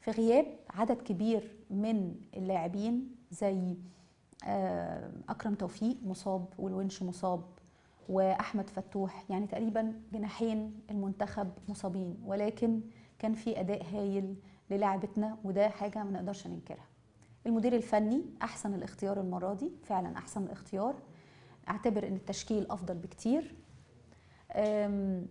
في غياب عدد كبير من اللاعبين زي آه، اكرم توفيق مصاب والونش مصاب واحمد فتوح يعني تقريبا جناحين المنتخب مصابين ولكن كان في اداء هايل للاعبتنا وده حاجه ما نقدرش ننكرها المدير الفني احسن الاختيار المره دي فعلا احسن الاختيار اعتبر ان التشكيل افضل بكتير أم،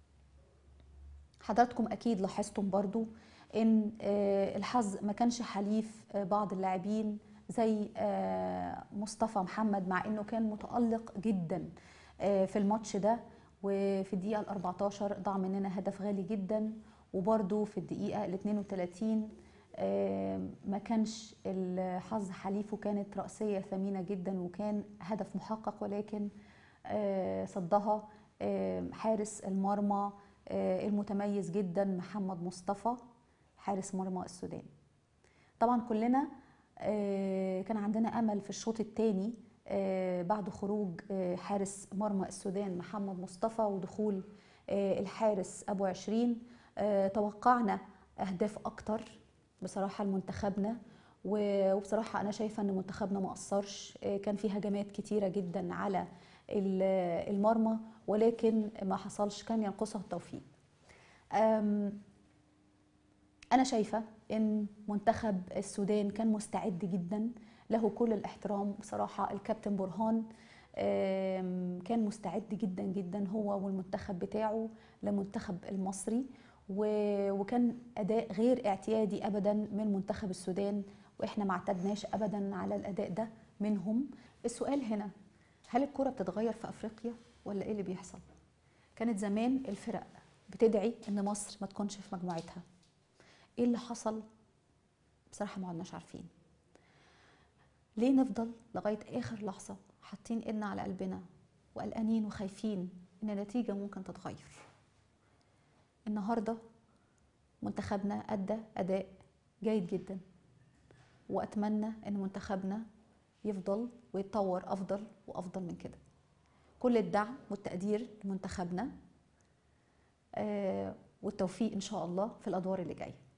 حضراتكم اكيد لاحظتم برضو ان آه، الحظ ما كانش حليف آه، بعض اللاعبين زي آه، مصطفى محمد مع انه كان متالق جدا آه، في الماتش ده وفي الدقيقه ال 14 ضاع مننا هدف غالي جدا وبرده في الدقيقه ال 32 آه، ما كانش الحظ حليفه كانت رأسية ثمينة جدا وكان هدف محقق ولكن آه، صدها آه، حارس المرمى آه، المتميز جدا محمد مصطفى حارس مرمى السودان طبعا كلنا آه، كان عندنا امل في الشوط الثاني بعد خروج آه، حارس مرمى السودان محمد مصطفى ودخول آه، الحارس ابو عشرين آه، توقعنا اهداف اكتر بصراحه لمنتخبنا و- وبصراحه انا شايفه ان منتخبنا ما قصرش آه، كان في هجمات كتيره جدا على ال- المرمى ولكن ما حصلش كان ينقصها التوفيق أم، أنا شايفة إن منتخب السودان كان مستعد جدا له كل الاحترام بصراحة الكابتن برهان أم، كان مستعد جدا جدا هو والمنتخب بتاعه لمنتخب المصري و- وكان أداء غير اعتيادي أبدا من منتخب السودان وإحنا ما اعتدناش أبدا على الأداء ده منهم السؤال هنا هل الكرة بتتغير في أفريقيا ولا إيه اللي بيحصل؟ كانت زمان الفرق بتدعي إن مصر ما تكونش في مجموعتها ايه اللي حصل بصراحه ما عدناش عارفين ليه نفضل لغايه اخر لحظه حاطين ايدنا على قلبنا وقلقانين وخايفين ان النتيجه ممكن تتغير النهارده منتخبنا ادى اداء جيد جدا واتمنى ان منتخبنا يفضل ويتطور افضل وافضل من كده كل الدعم والتقدير لمنتخبنا آه، والتوفيق ان شاء الله في الادوار اللي جايه